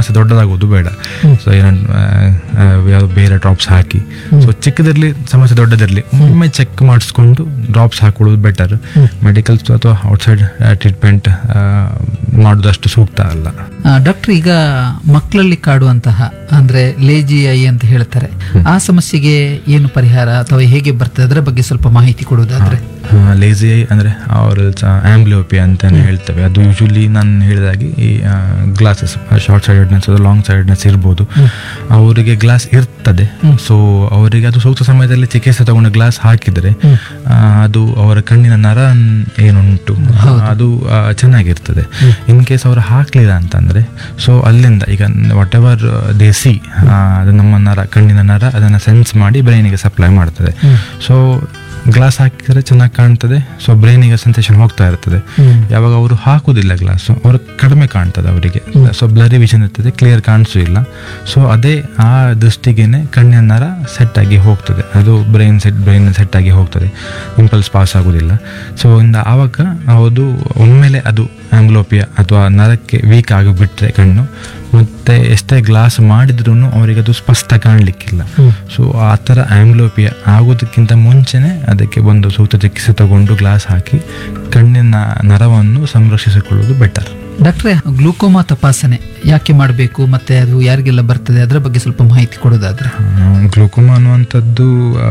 ಸಮಸ್ಯೆ ದೊಡ್ಡದಾಗೋದು ಬೇಡ ಸೊ ಏನೋ ಯಾವುದು ಬೇರೆ ಡ್ರಾಪ್ಸ್ ಹಾಕಿ ಸೊ ಚಿಕ್ಕದಿರಲಿ ಸಮಸ್ಯೆ ದೊಡ್ಡದಿರಲಿ ಒಮ್ಮೆ ಚೆಕ್ ಮಾಡಿಸ್ಕೊಂಡು ಡ್ರಾಪ್ಸ್ ಹಾಕೊಳ್ಳೋದು ಬೆಟರ್ ಮೆಡಿಕಲ್ಸ್ ಅಥವಾ ಔಟ್ಸೈಡ್ ಟ್ರೀಟ್ಮೆಂಟ್ ಮಾಡೋದಷ್ಟು ಸೂಕ್ತ ಅಲ್ಲ ಡಾಕ್ಟರ್ ಈಗ ಮಕ್ಕಳಲ್ಲಿ ಕಾಡುವಂತಹ ಅಂದ್ರೆ ಲೇಜಿ ಐ ಅಂತ ಹೇಳ್ತಾರೆ ಆ ಸಮಸ್ಯೆಗೆ ಏನು ಪರಿಹಾರ ಅಥವಾ ಹೇಗೆ ಬರ್ತದೆ ಅದರ ಬಗ್ಗೆ ಸ್ವಲ್ಪ ಮಾಹಿತಿ ಕೊಡುವುದಾದ್ರೆ ಲೇಸಿ ಅಂದರೆ ಅವ್ರ ಆಂಬ್ಲಿಯೋಪಿ ಅಂತಾನೆ ಹೇಳ್ತೇವೆ ಅದು ಯೂಶಲಿ ನಾನು ಹೇಳಿದಾಗೆ ಈ glasses short sidedness long sidedness ಇರ್ಬೋದು ಅವರಿಗೆ ಗ್ಲಾಸ್ ಇರ್ತದೆ ಸೊ ಅವರಿಗೆ ಅದು ಸೂಕ್ತ ಸಮಯದಲ್ಲಿ ಚಿಕಿತ್ಸೆ ತಗೊಂಡು ಗ್ಲಾಸ್ ಹಾಕಿದರೆ ಆ, ಅದು ಅವರ ಕಣ್ಣಿನ ನರ ಏನುಂಟು ಅದು ಆ, ಚೆನ್ನಾಗಿರ್ತದೆ ಇನ್ ಕೇಸ್ ಅವರು ಹಾಕ್ಲಿಲ್ಲ ಅಂತಂದ್ರೆ ಸೊ ಅಲ್ಲಿಂದ ಈಗ ವಾಟ್ ಎವರ್ ದೇ ಸಿ ಅದು ನಮ್ಮ ನರ ಕಣ್ಣಿನ ನರ ಅದನ್ನು ಸೆನ್ಸ್ ಮಾಡಿ ಬ್ರೈನಿಗೆ ಸಪ್ಲೈ ಮಾಡ್ತದೆ ಸೊ ಗ್ಲಾಸ್ ಹಾಕಿದ್ರೆ ಚೆನ್ನಾಗಿ ಕಾಣ್ತದೆ ಸೊ ಬ್ರೈನಿಗೆ ಸೆನ್ಸೇಷನ್ ಹೋಗ್ತಾ ಇರ್ತದೆ ಯಾವಾಗ ಅವರು ಹಾಕುದಿಲ್ಲ ಗ್ಲಾಸ್ ಅವರು ಕಡಿಮೆ ಕಾಣ್ತದೆ ಅವರಿಗೆ ಸೊ ಬ್ಲರಿ ವಿಷನ್ ಇರ್ತದೆ ಕ್ಲಿಯರ್ ಕಾಣಿಸೂ ಇಲ್ಲ ಸೊ ಅದೇ ಆ ದೃಷ್ಟಿಗೆನೆ ಕಣ್ಣಿನ ನರ ಸೆಟ್ ಆಗಿ ಹೋಗ್ತದೆ ಅದು ಬ್ರೈನ್ ಸೆಟ್ ಬ್ರೈನ್ ಸೆಟ್ ಆಗಿ ಹೋಗ್ತದೆ ಇಂಪಲ್ಸ್ ಪಾಸ್ ಆಗುದಿಲ್ಲ ಸೊ ಇಂದ ಆವಾಗ ಅದು ಒಮ್ಮೆಲೆ ಅದು ಆಂಗ್ಲೋಪಿಯಾ ಅಥವಾ ನರಕ್ಕೆ ವೀಕ್ ಆಗಿಬಿಟ್ರೆ ಕಣ್ಣು ಮತ್ತೆ ಎಷ್ಟೇ ಗ್ಲಾಸ್ ಮಾಡಿದ್ರೂ ಅವರಿಗೆ ಅದು ಸ್ಪಷ್ಟ ಕಾಣಲಿಕ್ಕಿಲ್ಲ ಸೊ ಆ ಥರ ಆಂಗ್ಲೋಪಿಯಾ ಆಗೋದಕ್ಕಿಂತ ಮುಂಚೆನೆ ಅದಕ್ಕೆ ಒಂದು ಸೂಕ್ತ ಚಿಕಿತ್ಸೆ ತಗೊಂಡು ಗ್ಲಾಸ್ ಹಾಕಿ ಕಣ್ಣಿನ ನರವನ್ನು ಸಂರಕ್ಷಿಸಿಕೊಳ್ಳುವುದು ಬೆಟರ್ ಡಾಕ್ಟ್ರೆ ಗ್ಲೂಕೋಮಾ ತಪಾಸಣೆ ಯಾಕೆ ಮಾಡಬೇಕು ಮತ್ತೆ ಅದು ಯಾರಿಗೆಲ್ಲ ಬರ್ತದೆ ಅದರ ಬಗ್ಗೆ ಸ್ವಲ್ಪ ಮಾಹಿತಿ ಕೊಡೋದಾದ್ರೆ ಗ್ಲೂಕೋಮಾ ಅನ್ನುವಂಥದ್ದು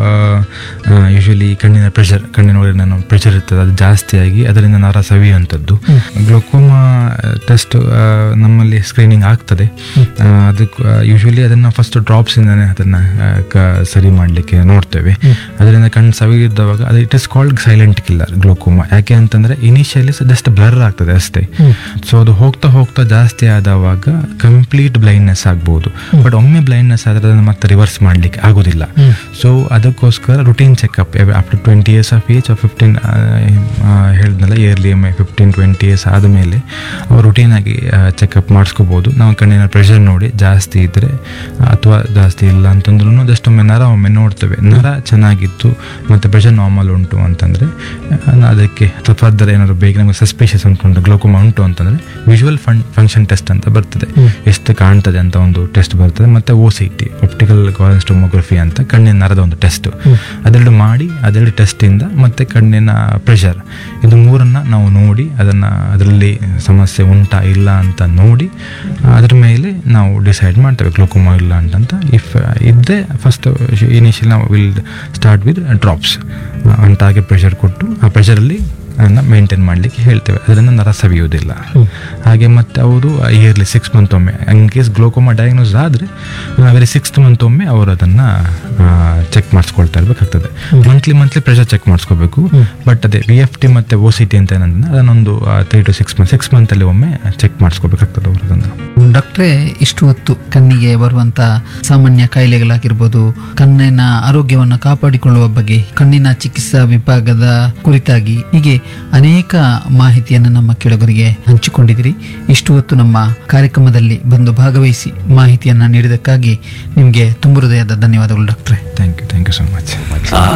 ಯೂಶಲಿ ಕಣ್ಣಿನ ಪ್ರೆಷರ್ ಕಣ್ಣಿನ ಒಳಗಿನ ಪ್ರೆಷರ್ ಇರ್ತದೆ ಅದು ಜಾಸ್ತಿಯಾಗಿ ಅದರಿಂದ ನರ ಸವಿಯುವಂಥದ್ದು ಗ್ಲೂಕೋಮಾ ಟೆಸ್ಟ್ ನಮ್ಮಲ್ಲಿ ಸ್ಕ್ರೀನಿಂಗ್ ಆಗ್ತದೆ ಆ, ಅದಕ್ಕೆ ಯೂಶಲಿ ಅದನ್ನು ಫಸ್ಟ್ ಡ್ರಾಪ್ಸಿಂದನೇ ಅದನ್ನು ಸರಿ ಮಾಡಲಿಕ್ಕೆ ನೋಡ್ತೇವೆ ಅದರಿಂದ ಕಣ್ಣು ಸವಿಯುವಾಗ ಅದು it is called silent killer glaucoma ಯಾಕೆ ಅಂತಂದ್ರೆ ಇನಿಷಿಯಲಿ ಜಸ್ಟ್ ಬ್ಲರ್ ಆಗ್ತದೆ ಅಷ್ಟೇ ಸೊ ಅದು ಹೋಗ್ತಾ ಹೋಗ್ತಾ ಜಾಸ್ತಿ ಆದವಾಗ ಕಂಪ್ಲೀಟ್ ಬ್ಲೈಂಡ್ನೆಸ್ ಆಗ್ಬೋದು ಬಟ್ ಒಮ್ಮೆ ಬ್ಲೈಂಡ್ನೆಸ್ ಆದ್ರೆ ಅದನ್ನು ಮತ್ತೆ ರಿವರ್ಸ್ ಮಾಡ್ಲಿಕ್ಕೆ ಆಗೋದಿಲ್ಲ ಸೊ ಅದಕ್ಕೋಸ್ಕರ routine checkup up to twenty years of age fifteen ಹೇಳಿದ್ನಲ್ಲ ಇಯರ್ಲಿ ಒಮ್ಮೆ ಫಿಫ್ಟೀನ್ ಟ್ವೆಂಟಿ ಇಯರ್ಸ್ ಆದಮೇಲೆ ಅವ್ರು ರುಟೀನ್ ಆಗಿ ಚೆಕಪ್ ಮಾಡಿಸ್ಕೋಬೋದು ನಾವು ಕಣ್ಣಿನ ಪ್ರೆಷರ್ ನೋಡಿ ಜಾಸ್ತಿ ಇದ್ದರೆ ಅಥವಾ ಜಾಸ್ತಿ ಇಲ್ಲ ಅಂತಂದ್ರೂ ಜಸ್ಟ್ ಒಮ್ಮೆ ನರ ಒಮ್ಮೆ ನೋಡ್ತೇವೆ ನರ ಚೆನ್ನಾಗಿತ್ತು ಮತ್ತು ಪ್ರೆಷರ್ ನಾರ್ಮಲ್ ಉಂಟು ಅಂತಂದರೆ ಅದಕ್ಕೆ ಫರ್ದರ್ ಏನಾದ್ರು ಬೇಗ ನಮಗೆ ಸಸ್ಪಿಷಿಯಸ್ ಉಂಟು ಗ್ಲೋಕೋಮಾ ಉಂಟು ಅಂತಂದರೆ ವಿಜುವಲ್ ಫನ್ ಫಂಕ್ಷನ್ ಟೆಸ್ಟ್ ಅಂತ ಬರ್ತದೆ ಎಷ್ಟು ಕಾಣ್ತದೆ ಅಂತ ಒಂದು ಟೆಸ್ಟ್ ಬರ್ತದೆ ಮತ್ತು O C T optical tomography ಅಂತ ಕಣ್ಣಿನ ನರದ ಒಂದು ಟೆಸ್ಟ್ ಅದೆರಡು ಮಾಡಿ ಅದೆರಡು ಟೆಸ್ಟಿಂದ ಮತ್ತು ಕಣ್ಣಿನ ಪ್ರೆಷರ್ ಇದು ಮೂರನ್ನು ನಾವು ನೋಡಿ ಅದನ್ನು ಅದರಲ್ಲಿ ಸಮಸ್ಯೆ ಉಂಟಾ ಇಲ್ಲ ಅಂತ ನೋಡಿ ಅದ್ರ ಮೇಲೆ ನಾವು ಡಿಸೈಡ್ ಮಾಡ್ತೇವೆ ಗ್ಲೋಕೋಮಾ ಇಲ್ಲ ಅಂತಂತ ಇಫ್ ಇದ್ದರೆ ಫಸ್ಟ್ ಇನಿಷಿಯಲ್ ನಾವು ವಿಲ್ ಸ್ಟಾರ್ಟ್ ವಿತ್ ಡ್ರಾಪ್ಸ್ ಒಂದು ಟಾರ್ಗೆಟ್ ಪ್ರೆಷರ್ ಕೊಟ್ಟು ಆ ಪ್ರೆಷರಲ್ಲಿ ಅದನ್ನು ಮೇಂಟೈನ್ ಮಾಡಲಿಕ್ಕೆ ಹೇಳ್ತೇವೆ ಅದರಿಂದ ನರ ಸವಿಯುವುದಿಲ್ಲ ಹಾಗೆ ಮತ್ತೆ ಅವರು ಇಯರ್ಲಿ ಸಿಕ್ಸ್ ಮಂತ್ ಒಮ್ಮೆ ಇನ್ ಕೇಸ್ ಗ್ಲೋಕೋಮಾ ಡಯಾಗ್ನೋಸ್ ಆದರೆ ವೆರಿ ಸಿಕ್ಸ್ತ್ ಮಂತ್ ಒಮ್ಮೆ ಅವರು ಅದನ್ನು ಚೆಕ್ ಮಾಡಿಸ್ಕೊಳ್ತಾ ಇರಬೇಕಾಗ್ತದೆ ಮಂತ್ಲಿ ಮಂತ್ಲಿ ಪ್ರೆಷರ್ ಚೆಕ್ ಮಾಡಿಸ್ಕೋಬೇಕು ಬಟ್ ಅದೇ ವಿ ಎಫ್ ಟಿ ಮತ್ತು ಓ ಸಿ ಟಿ ಅಂತ ಏನಂದ್ರೆ ಅದನ್ನೊಂದು three to six month six ಮಂತಲ್ಲಿ ಒಮ್ಮೆ ಚೆಕ್ ಮಾಡಿಸ್ಕೋಬೇಕಾಗ್ತದೆ ಅವರು ಅದನ್ನು ಡಾಕ್ಟ್ರೆ ಇಷ್ಟು ಹೊತ್ತು ಕಣ್ಣಿಗೆ ಬರುವಂತ ಸಾಮಾನ್ಯ ಕಾಯಿಲೆಗಳಾಗಿರ್ಬೋದು ಕಣ್ಣಿನ ಆರೋಗ್ಯವನ್ನು ಕಾಪಾಡಿಕೊಳ್ಳುವ ಬಗ್ಗೆ ಕಣ್ಣಿನ ಚಿಕಿತ್ಸಾ ವಿಭಾಗದ ಕುರಿತಾಗಿ ಹೀಗೆ ಅನೇಕ ಮಾಹಿತಿಯನ್ನು ನಮ್ಮ ಕೆಳಗರಿಗೆ ಹಂಚಿಕೊಂಡಿದ್ದೀರಿ ಇಷ್ಟು ಹೊತ್ತು ನಮ್ಮ ಕಾರ್ಯಕ್ರಮದಲ್ಲಿ ಬಂದು ಭಾಗವಹಿಸಿ ಮಾಹಿತಿಯನ್ನ ನೀಡಿದಕ್ಕಾಗಿ ನಿಮಗೆ ತುಂಬ ಹೃದಯದ ಧನ್ಯವಾದಗಳು ಡಾಕ್ಟ್ರೆ thank you thank you so much